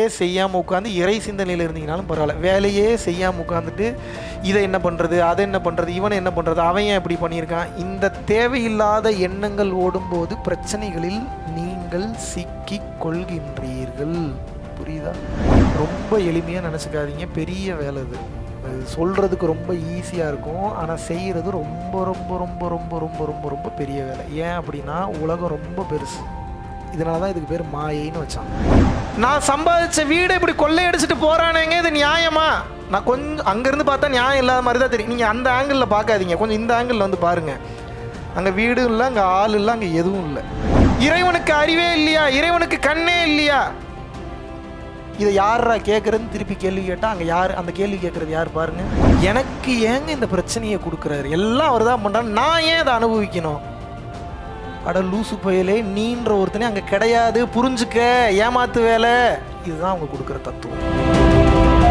செய்யாமல் உட்காந்து இறை சிந்தனையில் இருந்தீங்கனாலும் பரவாயில்ல வேலையே செய்யாமல் உட்காந்துட்டு இதை என்ன பண்ணுறது அதை என்ன பண்ணுறது இவனை என்ன பண்ணுறது அவன் ஏன் இப்படி பண்ணியிருக்கான் இந்த தேவையில்லாத எண்ணங்கள் ஓடும்போது பிரச்சனைகளில் நீங்கள் சிக்கிக் கொள்கின்றீர்கள் புரியுதா ரொம்ப எளிமையாக நினச்சிக்காதீங்க பெரிய வேலை இது அது சொல்கிறதுக்கு ரொம்ப ஈஸியாக இருக்கும் ஆனால் செய்கிறது ரொம்ப ரொம்ப ரொம்ப ரொம்ப ரொம்ப ரொம்ப ரொம்ப பெரிய வேலை ஏன் அப்படின்னா உலகம் ரொம்ப பெருசு இதனால தான் இதுக்கு பேர் மாயைன்னு வச்சான் நான் சம்பாதிச்ச வீடை இப்படி கொள்ளையடிச்சிட்டு போகிறானேங்க இது நியாயமா நான் கொஞ்சம் அங்கேருந்து பார்த்தா நியாயம் இல்லாத மாதிரி தான் தெரியும் நீங்கள் அந்த ஆங்கிளில் பார்க்காதீங்க கொஞ்சம் இந்த ஆங்கிளில் வந்து பாருங்கள் அங்கே வீடும் இல்லை அங்கே ஆள் இல்லை அங்கே எதுவும் இல்லை இறைவனுக்கு அறிவே இல்லையா இறைவனுக்கு கண்ணே இல்லையா இதை யாரா கேட்குறதுன்னு திருப்பி கேள்வி கேட்டால் அங்கே யார் அந்த கேள்வி கேட்குறது யார் பாருங்க எனக்கு ஏங்க இந்த பிரச்சனையை கொடுக்குறாரு எல்லாம் அவர் தான் பண்ணுறாரு நான் ஏன் அதை அனுபவிக்கணும் அட லூசு புயலே நீன்ற ஒருத்தனே அங்கே கிடையாது புரிஞ்சுக்க ஏமாத்து வேலை இதுதான் அவங்க கொடுக்குற தத்துவம்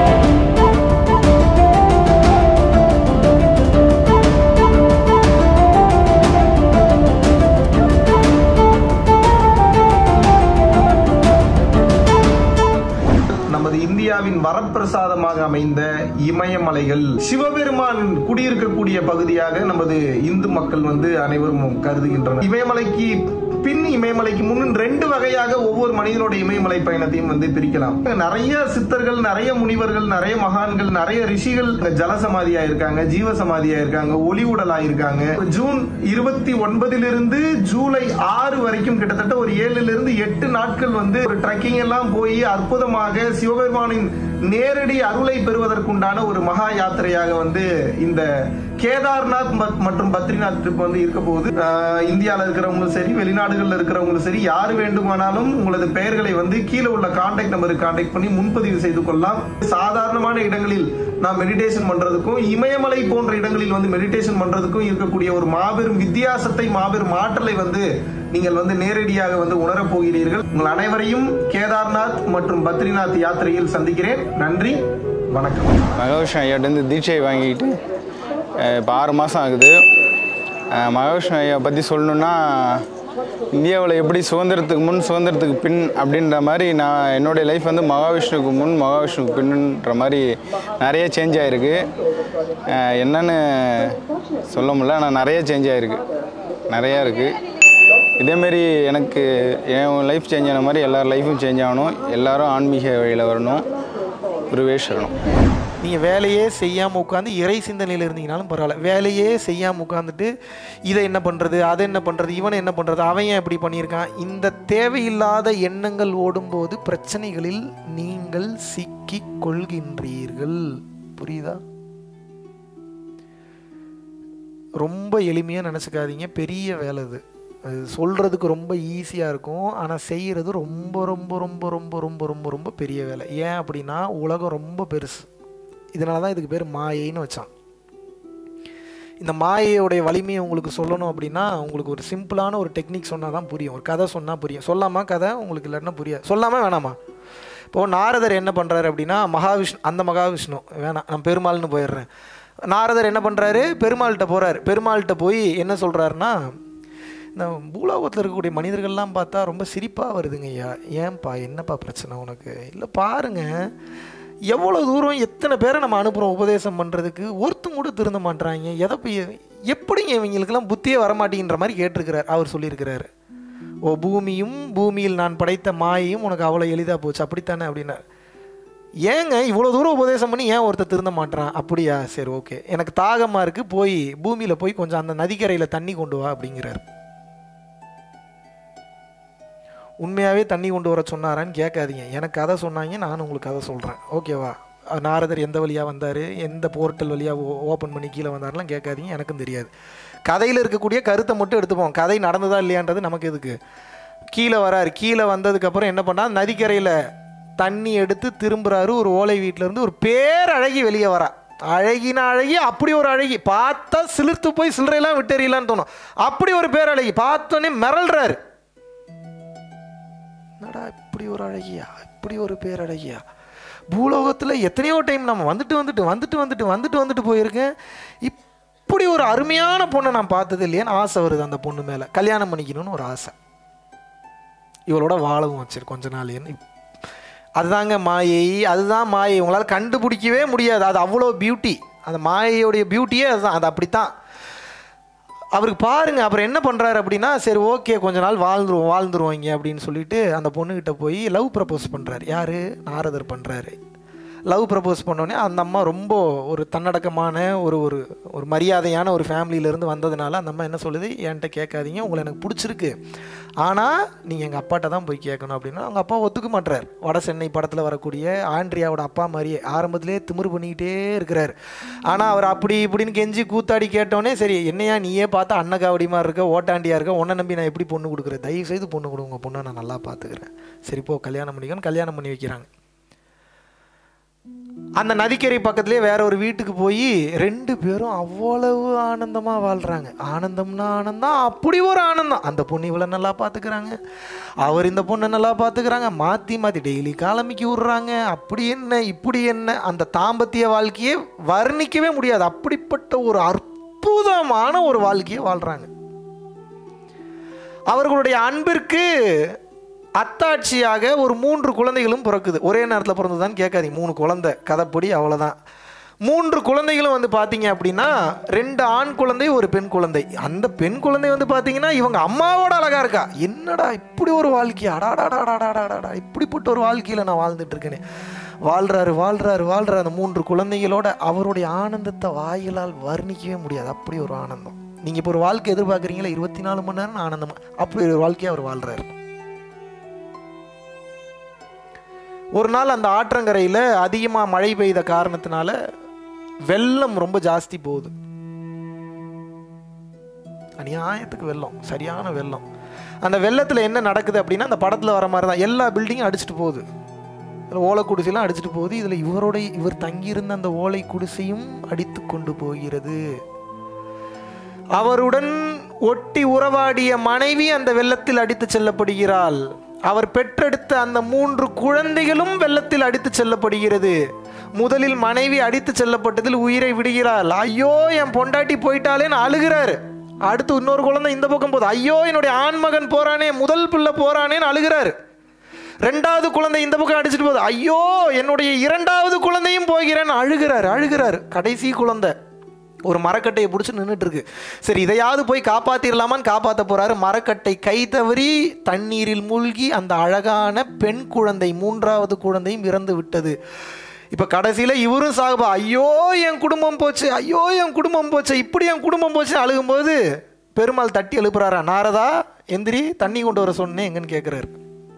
நமது இந்தியாவின் வரப்பிரசாதமாக அமைந்த இமயமலைகள் சிவபெருமான் குடியிருக்கக்கூடிய பகுதியாக நமது இந்து மக்கள் வந்து அனைவரும் கருதுகின்றனர் இமயமலைக்கு பின் இமயமலைக்கு முன் ரெண்டு வகையாக ஒவ்வொரு மனிதனோட இமயமலை பயணத்தையும் வந்து பிரிக்கலாம் நிறைய சித்தர்கள் நிறைய முனிவர்கள் நிறைய மகான்கள் நிறைய ரிஷிகள் ஜலசமாதியா இருக்காங்க ஜீவசமாதியா இருக்காங்க ஒளி உடலா இருக்காங்க ஜூன் இருபத்தி ஒன்பதிலிருந்து ஜூலை ஆறு வரைக்கும் கிட்டத்தட்ட ஒரு ஏழுல இருந்து எட்டு நாட்கள் வந்து ஒரு ட்ரெக்கிங் எல்லாம் போய் அற்புதமாக சிவபெருமானின் நேரடி அருளை பெறுவதற்குண்டான ஒரு மகா யாத்திரையாக வந்து இந்த கேதார்நாத் மத்- மற்றும் பத்ரிநாத் ட்ரிப் வந்து இருக்க போகுது ஆஹ் இந்தியால இருக்கிறவங்களும் சரி வெளிநாடுகள்ல இருக்கிறவங்களும் சரி யார் வேண்டுமானாலும் உங்களது பெயர்களை வந்து கீழே உள்ள கான்டாக்ட் நம்பருக்கு கான்டாக்ட் பண்ணி முன்பதிவு செய்து கொள்ளலாம் சாதாரணமான இடங்களில் நாம் மெடிடேஷன் பண்றதுக்கும் இமயமலை போன்ற இடங்களில் வந்து மெடிடேஷன் பண்றதுக்கும் இருக்கக்கூடிய ஒரு மாபெரும் வித்தியாசத்தை மாபெரும் ஆற்றலை வந்து நீங்கள் வந்து நேரடியாக வந்து உணரப் போகிறீர்கள் உங்கள் அனைவரையும் கேதார்நாத் மற்றும் பத்ரிநாத் யாத்திரையில் சந்திக்கிறேன் நன்றி வணக்கம் மகாவிஷ்ணு ஐயாட்டேருந்து தீட்சை வாங்கிக்கிட்டு இப்போ ஆறு மாதம் ஆகுது அஹ் மகாவிஷ்ணு ஐயா பற்றி சொல்லணுன்னா இந்தியாவில் எப்படி சுதந்திரத்துக்கு முன் சுதந்திரத்துக்கு பின் அப்படின்ற மாதிரி நான் என்னுடைய லைஃப் வந்து மகாவிஷ்ணுக்கு முன் மகாவிஷ்ணுக்கு பின்னுன்ற மாதிரி நிறைய சேஞ்ச் ஆகிருக்கு என்னன்னு சொல்ல முடியல ஆனால் நிறைய சேஞ்ச் ஆகிருக்கு நிறையா இருக்குது இதேமாரி எனக்கு என் லைஃப் சேஞ்ச் ஆன மாதிரி எல்லார் லைஃப்பும் சேஞ்ச் ஆகணும் எல்லாரும் ஆன்மீக வழியில் வரணும் குருவே சரணம் நீங்கள் வேலையே செய்யாமல் உட்காந்து இறை சிந்தனையில் இருந்தீங்கனாலும் பரவாயில்ல வேலையே செய்யாமல் உட்காந்துட்டு இதை என்ன பண்ணுறது அதை என்ன பண்ணுறது இவனை என்ன பண்ணுறது அவன் ஏன் இப்படி பண்ணியிருக்கான் இந்த தேவையில்லாத எண்ணங்கள் ஓடும்போது பிரச்சனைகளில் நீங்கள் சிக்கிக் கொள்கின்றீர்கள் புரியுதா ரொம்ப எளிமையாக நினச்சிக்காதீங்க பெரிய வேலை இது அது சொல்கிறதுக்கு ரொம்ப ஈஸியாக இருக்கும் ஆனால் செய்கிறது ரொம்ப ரொம்ப ரொம்ப ரொம்ப ரொம்ப ரொம்ப ரொம்ப பெரிய வேலை ஏன் அப்படின்னா உலகம் ரொம்ப பெருசு இதனால தான் இதுக்கு பேர் மாயைன்னு வச்சான் இந்த மாயையோடைய வலிமையை உங்களுக்கு சொல்லணும் அப்படின்னா உங்களுக்கு ஒரு சிம்பிளான ஒரு டெக்னிக் சொன்னால் தான் புரியும் ஒரு கதை சொன்னால் புரியும் சொல்லாமா கதை உங்களுக்கு இல்லைன்னா புரியாது சொல்லாமல் வேணாமா இப்போது நாரதர் என்ன பண்ணுறாரு அப்படின்னா மகாவிஷ்ணு அந்த மகாவிஷ்ணு வேணாம் நான் பெருமாள்னு போயிடுறேன் நாரதர் என்ன பண்ணுறாரு பெருமாள்கிட்ட போகிறார் பெருமாள்கிட்ட போய் என்ன சொல்கிறாருன்னா இந்த பூலோகத்தில் இருக்கக்கூடிய மனிதர்கள்லாம் பார்த்தா ரொம்ப சிரிப்பாக வருதுங்க ஐயா ஏன்பா என்னப்பா பிரச்சனை உனக்கு இல்லை பாருங்க எவ்வளோ தூரம் எத்தனை பேரை நம்ம அனுப்புகிறோம் உபதேசம் பண்ணுறதுக்கு ஒருத்தங்க கூட திருந்த மாட்றாங்க எதை போய் எப்படிங்க இவங்களுக்கெல்லாம் புத்தியே வரமாட்டேங்கிற மாதிரி கேட்டிருக்கிறார் அவர் சொல்லியிருக்கிறாரு ஓ பூமியும் பூமியில் நான் படைத்த மாயையும் உனக்கு அவ்வளோ எளிதாக போச்சு அப்படித்தானே அப்படின்னார் ஏங்க இவ்வளோ தூரம் உபதேசம் பண்ணி ஏன் ஒருத்தர் திருந்த மாட்றான் அப்படியா சரி ஓகே எனக்கு தாகமாக இருக்குது போய் பூமியில் போய் கொஞ்சம் அந்த நதிக்கரையில் தண்ணி கொண்டு வா அப்படிங்கிறார் உண்மையாகவே தண்ணி கொண்டு வர சொன்னாரான்னு கேட்காதீங்க எனக்கு கதை சொன்னாங்க நான் உங்களுக்கு கதை சொல்கிறேன் ஓகேவா அஹ் நாரதர் எந்த வழியாக வந்தார் எந்த போர்ட்டல் வழியாக ஓப்பன் பண்ணி கீழே வந்தார்லாம் கேட்காதீங்க எனக்கும் தெரியாது கதையில் இருக்கக்கூடிய கருத்தை மட்டும் எடுத்துப்போம் கதை நடந்ததா இல்லையான்றது நமக்கு எதுக்கு கீழே வராரு கீழே வந்ததுக்கப்புறம் என்ன பண்ணா நதிக்கரையில் தண்ணி எடுத்து திரும்புறாரு ஒரு ஓலை வீட்டில இருந்து ஒரு பேரழகி வெளியே வரா அழகின அழகி அப்படி ஒரு அழகி பார்த்தா சிலிர்த்து போய் சில்லறையெல்லாம் விட்டெறியலான்னு தோணும் அப்படி ஒரு பேரழகி பார்த்தோன்னே மிரள்றாரு என்னடா இப்படி ஒரு அழகியா இப்படி ஒரு பேரழகியா பூலோகத்தில் எத்தனையோ டைம் நம்ம வந்துட்டு வந்துட்டு வந்துட்டு வந்துட்டு வந்துட்டு வந்துட்டு போயிருக்கேன் இப்படி ஒரு அருமையான பொண்ணை நான் பார்த்தது இல்லையான்னு ஆசை வருது அந்த பொண்ணு மேலே கல்யாணம் பண்ணிக்கணும்னு ஒரு ஆசை இவளோட வாழவும் வச்சிரு கொஞ்ச நாள் என்ன அதுதாங்க மாயை அதுதான் மாயை உங்களால் கண்டுபிடிக்கவே முடியாது அது அவ்வளோ பியூட்டி அந்த மாயையோடைய பியூட்டியே அதுதான் அது அப்படித்தான் அவருக்கு பாருங்க அப்புறம் என்ன பண்ணுறாரு அப்படின்னா சரி ஓகே கொஞ்ச நாள் வாழ்ந்துருவோம் வாழ்ந்துருவாங்க அப்படின்னு சொல்லிட்டு அந்த பொண்ணுக்கிட்ட போய் லவ் ப்ரப்போஸ் பண்ணுறாரு யார் நாரதர் பண்ணுறாரு லவ் ப்ரப்போஸ் பண்ணோடனே அந்த அம்மா ரொம்ப ஒரு தன்னடக்கமான ஒரு ஒரு ஒரு மரியாதையான ஒரு ஃபேமிலியிலேருந்து வந்ததுனால அந்த அம்மா என்ன சொல்லுது என்கிட்ட கேட்காதீங்க உங்களை எனக்கு பிடிச்சிருக்கு ஆனால் நீங்கள் எங்கள் அப்பாட்ட தான் போய் கேட்கணும் அப்படின்னா அவங்க அப்பா ஒத்துக்க மாட்டுறார் வட சென்னை படத்தில் வரக்கூடிய ஆண்ட்ரியாவோட அப்பா மாதிரியே ஆரம்பத்திலே திமிரு பண்ணிக்கிட்டே இருக்கிறார் ஆனால் அவர் அப்படி இப்படின்னு கெஞ்சி கூத்தாடி கேட்டோன்னே சரி என்னையா நீயே பார்த்தா அன்னகாவடிமா இருக்க ஓட்டாண்டியா இருக்க உன்னை நம்பி நான் எப்படி பொண்ணு கொடுக்குறேன் தயவு செய்து பொண்ணு கொடுங்க பொண்ணை நான் நல்லா பார்த்துக்கிறேன் சரி போ கல்யாணம் பண்ணிக்கணும் கல்யாணம் பண்ணி வைக்கிறாங்க அந்த நதிக்கரை பக்கத்துலேயே வேற ஒரு வீட்டுக்கு போய் ரெண்டு பேரும் அவ்வளவு ஆனந்தமா வாழ்றாங்க ஆனந்தம்னா ஆனந்தம் அப்படி ஒரு ஆனந்தம் அந்த பொண்ணு இவ்வளோ நல்லா பார்த்துக்கிறாங்க அவர் இந்த பொண்ணை நல்லா பார்த்துக்கிறாங்க மாற்றி மாற்றி டெய்லி காலமிக்கி விடுறாங்க அப்படி என்ன இப்படி என்ன அந்த தாம்பத்திய வாழ்க்கையை வர்ணிக்கவே முடியாது அப்படிப்பட்ட ஒரு அற்புதமான ஒரு வாழ்க்கையை வாழ்றாங்க அவர்களுடைய அன்பிற்கு அத்தாட்சியாக ஒரு மூன்று குழந்தைகளும் பிறக்குது ஒரே நேரத்தில் பிறந்ததுதான் கேட்காதீங்க மூணு குழந்தை கதைப்படி அவ்வளோதான் மூன்று குழந்தைகளும் வந்து பார்த்தீங்க அப்படின்னா ரெண்டு ஆண் குழந்தை ஒரு பெண் குழந்தை அந்த பெண் குழந்தை வந்து பார்த்தீங்கன்னா இவங்க அம்மாவோட அழகா இருக்கா என்னடா இப்படி ஒரு வாழ்க்கை அடாடாடாடாடாடாடா இப்படிப்பட்ட ஒரு வாழ்க்கையில் நான் வாழ்ந்துட்டு இருக்கேனே வாழ்றாரு வாழ்றாரு வாழ்றாரு அந்த மூன்று குழந்தைகளோட அவருடைய ஆனந்தத்தை வாயிலால் வர்ணிக்கவே முடியாது அப்படி ஒரு ஆனந்தம் நீங்கள் இப்போ ஒரு வாழ்க்கை எதிர்பார்க்குறீங்களா இருபத்தி நாலு மணி நேரம் ஆனந்தமா அப்படி ஒரு வாழ்க்கையை அவர் வாழ்றாரு ஒரு நாள் அந்த ஆற்றங்கரையில் அதிகமாக மழை பெய்த காரணத்தினால வெள்ளம் ரொம்ப ஜாஸ்தி போகுது அநியாயத்துக்கு வெள்ளம் சரியான வெள்ளம் அந்த வெள்ளத்தில் என்ன நடக்குது அப்படின்னா அந்த படத்தில் வர மாதிரி தான் எல்லா பில்டிங்கும் அடிச்சிட்டு போகுது இதில் ஓலை குடிசையெல்லாம் அடிச்சிட்டு போகுது இதில் இவருடைய இவர் தங்கியிருந்த அந்த ஓலை குடிசையும் அடித்து கொண்டு போகிறது அவருடன் ஒட்டி உறவாடிய மனைவி அந்த வெள்ளத்தில் அடித்து செல்லப்படுகிறாள் அவர் பெற்றெடுத்த அந்த மூன்று குழந்தைகளும் வெள்ளத்தில் அடித்து செல்லப்படுகிறது முதலில் மனைவி அடித்து செல்லப்பட்டதில் உயிரை விடுகிறாள் ஐயோ என் பொண்டாட்டி போயிட்டாலேன்னு அழுகிறாரு அடுத்து இன்னொரு குழந்தை இந்த பக்கம் போகுது ஐயோ என்னுடைய ஆண்மகன் போறானே முதல் பிள்ளை போறானேன்னு அழுகிறாரு ரெண்டாவது குழந்தை இந்த பக்கம் அடிச்சிட்டு போகுது ஐயோ என்னுடைய இரண்டாவது குழந்தையும் போகிறேன்னு அழுகிறாரு அழுகிறாரு கடைசி குழந்தை ஒரு மரக்கட்டையை பிடிச்சி நின்றுட்டு இருக்கு சரி இதையாவது போய் காப்பாத்திரலாமான்னு காப்பாற்ற போறாரு மரக்கட்டை கை தவறி தண்ணீரில் மூழ்கி அந்த அழகான பெண் குழந்தை மூன்றாவது குழந்தையும் இறந்து விட்டது இப்போ கடைசியில் இவரும் சாகுபா ஐயோ என் குடும்பம் போச்சு ஐயோ என் குடும்பம் போச்சு இப்படி என் குடும்பம் போச்சு அழுகும்போது பெருமாள் தட்டி எழுப்புறாரா நாரதா எந்திரி தண்ணி கொண்டு வர சொன்னேன் எங்கன்னு கேட்குறாரு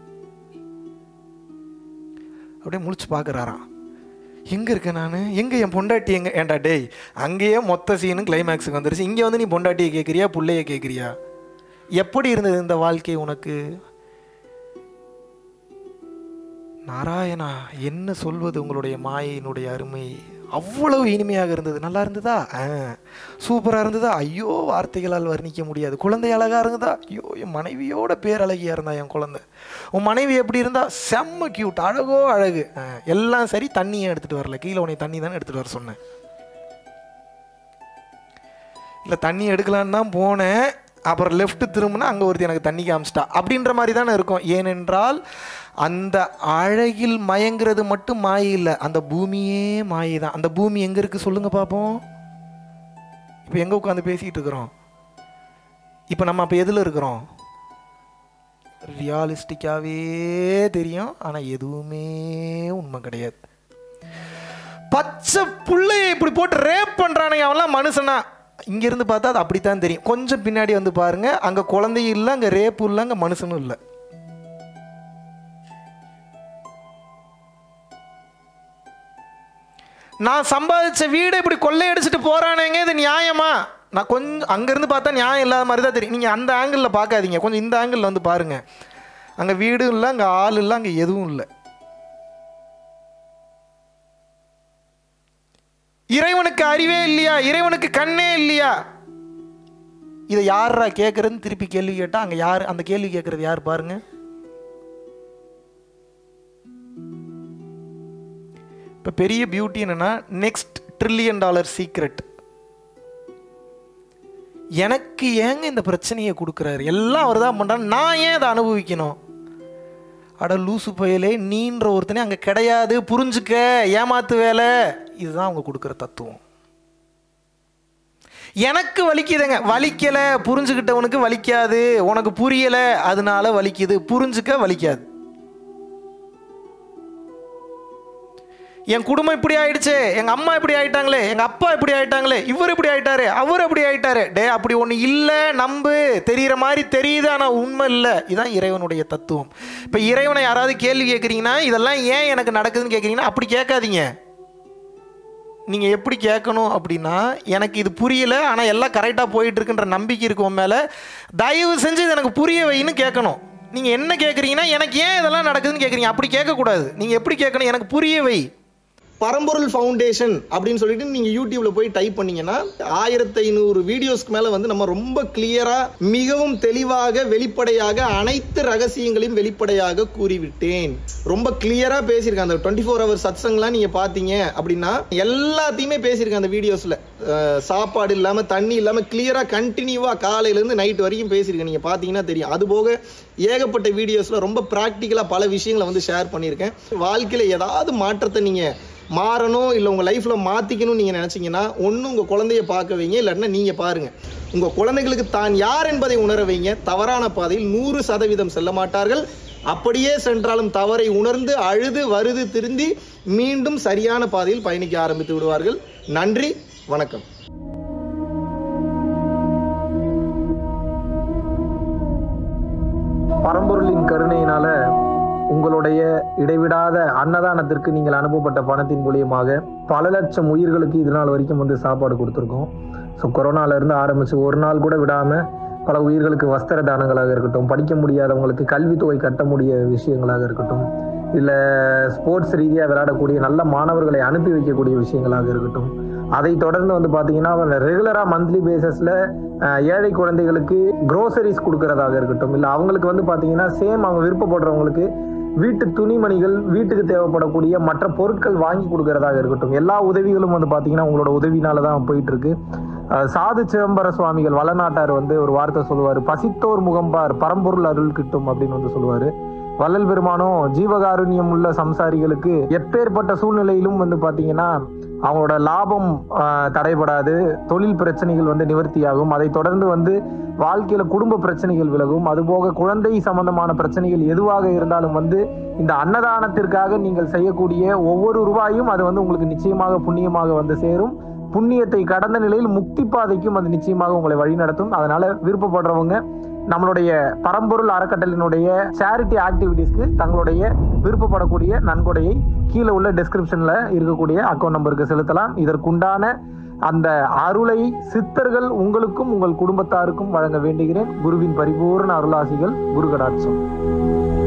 அப்படியே முழிச்சு பார்க்குறாராம் எங்கே இருக்கேன் நான் எங்கே என் பொண்டாட்டி எங்கே ஏன்டா டேய் அங்கேயே மொத்த சீனும் கிளைமேக்ஸுக்கு வந்துருச்சு இங்கே வந்து நீ பொண்டாட்டியை கேட்குறியா புள்ளைய கேட்குறியா எப்படி இருந்தது இந்த வாழ்க்கை உனக்கு நாராயணா என்ன சொல்வது உங்களுடைய மாயினுடைய அருமை அவ்வளவு இனிமையாக இருந்தது நல்லா இருந்ததா ஆ சூப்பராக இருந்ததா ஐயோ வார்த்தைகளால் வர்ணிக்க முடியாது குழந்தை அழகாக இருந்ததா ஐயோ என் மனைவியோட பேரழகியாக இருந்தா என் குழந்தை உன் மனைவி எப்படி இருந்தா செம்ம கியூட் அழகோ அழகு ஆ, எல்லாம் சரி தண்ணியை எடுத்துகிட்டு வரல கீழே உன்னை தண்ணி தானே எடுத்துகிட்டு வர சொன்னேன் இல்லை தண்ணி எடுக்கலான்னு தான் போனேன் அப்புறம் லெஃப்ட் திரும்பினா அங்கே ஒருத்தி எனக்கு தண்ணி காமிச்சிட்டா அப்படின்ற மாதிரி தானே இருக்கும் ஏனென்றால் அந்த அழகில் மயங்கிறது மட்டும் மாயை இல்லை அந்த பூமியே மாயை தான் அந்த பூமி எங்கே இருக்குது சொல்லுங்கள் பார்ப்போம் இப்போ எங்கே உட்காந்து பேசிகிட்டு இருக்கிறோம் இப்போ நம்ம அப்போ எதில் இருக்கிறோம் ரியாலிஸ்டிக்காகவே தெரியும் ஆனால் எதுவுமே உண்மை கிடையாது பச்சை புள்ளைய இப்படி போட்டு ரேப் பண்ணுறானுங்க அவன்லாம் மனுஷனா இங்கேருந்து பார்த்தா அது அப்படித்தான் தெரியும் கொஞ்சம் பின்னாடி வந்து பாருங்க அங்கே குழந்தையும் இல்லை அங்கே ரேப்பும் இல்லை அங்கே மனுஷனும் இல்லை நான் சம்பாதிச்ச வீடை இப்படி கொள்ளையடிச்சிட்டு போறானேங்க இது நியாயமா நான் கொஞ்சம் அங்கேருந்து பார்த்தா நியாயம் இல்லாத மாதிரி தான் தெரியும் நீங்கள் அந்த ஆங்கிளில் பார்க்காதீங்க கொஞ்சம் இந்த ஆங்கிளில் வந்து பாருங்க அங்கே வீடும் இல்லை அங்கே ஆள் இல்லை அங்கே எதுவும் இல்லை இறைவனுக்கு அறிவே இல்லையா இறைவனுக்கு கண்ணே இல்லையா இதை யாரா கேட்குறதுன்னு திருப்பி கேள்வி கேட்டால் அங்கே யார் அந்த கேள்வி கேட்குறது யார் பாருங்க இப்போ பெரிய பியூட்டி என்னன்னா நெக்ஸ்ட் ட்ரில்லியன் டாலர் சீக்ரெட் எனக்கு ஏங்க இந்த பிரச்சனையை கொடுக்குறாரு எல்லாம் அவர் தான் பண்ணுறாரு நான் ஏன் அதை அனுபவிக்கணும் அட லூசு பயலே நீன்ற ஒருத்தனே அங்கே கிடையாது புரிஞ்சுக்க ஏமாத்து வேலை இதுதான் அவங்க கொடுக்குற தத்துவம் எனக்கு வலிக்குதுங்க வலிக்கலை புரிஞ்சுக்கிட்டவனுக்கு வலிக்காது உனக்கு புரியலை அதனால வலிக்குது புரிஞ்சுக்க வலிக்காது என் குடும்பம் இப்படி ஆயிடுச்சே எங்கள் அம்மா இப்படி ஆயிட்டாங்களே எங்கள் அப்பா இப்படி ஆயிட்டாங்களே இவர் இப்படி ஆயிட்டாரு அவர் அப்படி ஆயிட்டாரு டே அப்படி ஒன்று இல்லை நம்பு தெரிகிற மாதிரி தெரியுது ஆனால் உண்மை இல்லை இதுதான் இறைவனுடைய தத்துவம் இப்போ இறைவனை யாராவது கேள்வி கேட்குறீங்கன்னா இதெல்லாம் ஏன் எனக்கு நடக்குதுன்னு கேட்குறீங்கன்னா அப்படி கேட்காதீங்க நீங்கள் எப்படி கேட்கணும் அப்படின்னா எனக்கு இது புரியல ஆனால் எல்லாம் கரெக்டாக போயிட்டு இருக்குன்ற நம்பிக்கை இருக்கு உன் மேலே தயவு செஞ்சு இது எனக்கு புரிய வைன்னு கேட்கணும் நீங்கள் என்ன கேட்குறீங்கன்னா எனக்கு ஏன் இதெல்லாம் நடக்குதுன்னு கேட்குறீங்க அப்படி கேட்கக்கூடாது நீங்கள் எப்படி கேட்கணும் எனக்கு புரிய வை பரம்பொருள் ஃபவுண்டேஷன் அப்படின்னு சொல்லிட்டு நீங்க யூடியூப்ல போய் டைப் பண்ணீங்கன்னா ஆயிரத்தி ஐநூறு வீடியோஸ்க்கு மேல வந்து நம்ம ரொம்ப கிளியரா மிகவும் தெளிவாக வெளிப்படையாக அனைத்து ரகசியங்களையும் வெளிப்படையாக கூறிவிட்டேன் ரொம்ப கிளியரா பேசியிருக்கேன் அந்த டுவெண்ட்டி ஃபோர் ஹவர் சத்சங்லாம் நீங்க பாத்தீங்க அப்படின்னா எல்லாத்தையுமே பேசியிருக்கேன் அந்த வீடியோஸ்ல அஹ், சாப்பாடு இல்லாம தண்ணி இல்லாம கிளியரா கண்டினியூவா காலையில இருந்து நைட் வரைக்கும் பேசியிருக்கேன் நீங்க பாத்தீங்கன்னா தெரியும் அது போக ஏகப்பட்ட வீடியோஸ்ல ரொம்ப ப்ராக்டிக்கலா பல விஷயங்களை வந்து ஷேர் பண்ணியிருக்கேன் வாழ்க்கையில ஏதாவது மாற்றத்தை நீங்க மாறணும் இல்லை உங்கள் லைஃப்பில் மாற்றிக்கணும்னு நீங்கள் நினச்சிங்கன்னா ஒன்று உங்கள் குழந்தைய பார்க்க வைங்க இல்லைன்னா நீங்கள் பாருங்கள் உங்கள் குழந்தைகளுக்கு தான் யார் என்பதை உணர வைங்க தவறான பாதையில் நூறு சதவீதம் செல்ல மாட்டார்கள் அப்படியே சென்றாலும் தவறை உணர்ந்து அழுது வருது திருந்தி மீண்டும் சரியான பாதையில் பயணிக்க ஆரம்பித்து விடுவார்கள் நன்றி வணக்கம் பரம்பொருளின் கருணையினால உங்களுடைய இடைவிடாத அன்னதானத்திற்கு நீங்கள் அனுப்பப்பட்ட பணத்தின் மூலியமாக பல லட்சம் உயிர்களுக்கு இது நாள் வரைக்கும் வந்து சாப்பாடு கொடுத்துருக்கோம் ஸோ கொரோனால இருந்து ஆரம்பிச்சு ஒரு நாள் கூட விடாம பல உயிர்களுக்கு வஸ்திர தானங்களாக இருக்கட்டும் படிக்க முடியாதவங்களுக்கு கல்வித்தொகை கட்ட முடிய விஷயங்களாக இருக்கட்டும் இல்லை ஸ்போர்ட்ஸ் ரீதியாக விளையாடக்கூடிய நல்ல மாணவர்களை அனுப்பி வைக்கக்கூடிய விஷயங்களாக இருக்கட்டும் அதை தொடர்ந்து வந்து பார்த்தீங்கன்னா ரெகுலராக மந்த்லி பேசிஸில் ஏழை குழந்தைகளுக்கு க்ரோசரிஸ் கொடுக்கறதாக இருக்கட்டும் இல்லை அவங்களுக்கு வந்து பார்த்தீங்கன்னா சேம் அவங்க விருப்பப்படுறவங்களுக்கு வீட்டு துணிமணிகள் வீட்டுக்கு தேவைப்படக்கூடிய மற்ற பொருட்கள் வாங்கி கொடுக்கறதாக இருக்கட்டும் எல்லா உதவிகளும் வந்து பார்த்தீங்கன்னா உங்களோட உதவினால தான் போயிட்டு இருக்கு அஹ் சாது சிதம்பர சுவாமிகள் வளநாட்டார் வந்து ஒரு வார்த்தை சொல்லுவார் பசித்தோர் முகம்பார் பரம்பொருள் அருள் கிட்டும் அப்படின்னு வந்து சொல்லுவாரு வள்ளல் பெருமானும் ஜீவகாருண்யம் உள்ள சம்சாரிகளுக்கு எப்பேற்பட்ட சூழ்நிலையிலும் வந்து பாத்தீங்கன்னா அவங்களோட லாபம் ஆஹ், தடைபடாது தொழில் பிரச்சனைகள் வந்து நிவர்த்தியாகும் அதை தொடர்ந்து வந்து வாழ்க்கையில குடும்ப பிரச்சனைகள் விலகும் அதுபோக குழந்தை சம்பந்தமான பிரச்சனைகள் எதுவாக இருந்தாலும் வந்து இந்த அன்னதானத்திற்காக நீங்கள் செய்யக்கூடிய ஒவ்வொரு ரூபாயும் அது வந்து உங்களுக்கு நிச்சயமாக புண்ணியமாக வந்து சேரும் புண்ணியத்தை கடந்த நிலையில் முக்தி பாதைக்கும் அது நிச்சயமாக உங்களை வழிநடத்தும் அதனால விருப்பப்படுறவங்க நம்மளுடைய பரம்பொருள் அறக்கட்டளினுடைய சேரிட்டி ஆக்டிவிட்டீஸ்க்கு தங்களுடைய விருப்பப்படக்கூடிய நன்கொடையை கீழே உள்ள டெஸ்கிரிப்ஷன்ல இருக்கக்கூடிய அக்கௌண்ட் நம்பருக்கு செலுத்தலாம் இதற்குண்டான அந்த அருளை சித்தர்கள் உங்களுக்கும் உங்கள் குடும்பத்தாருக்கும் வழங்க வேண்டுகிறேன் குருவின் பரிபூர்ண அருளாசிகள் குரு கடாட்சம்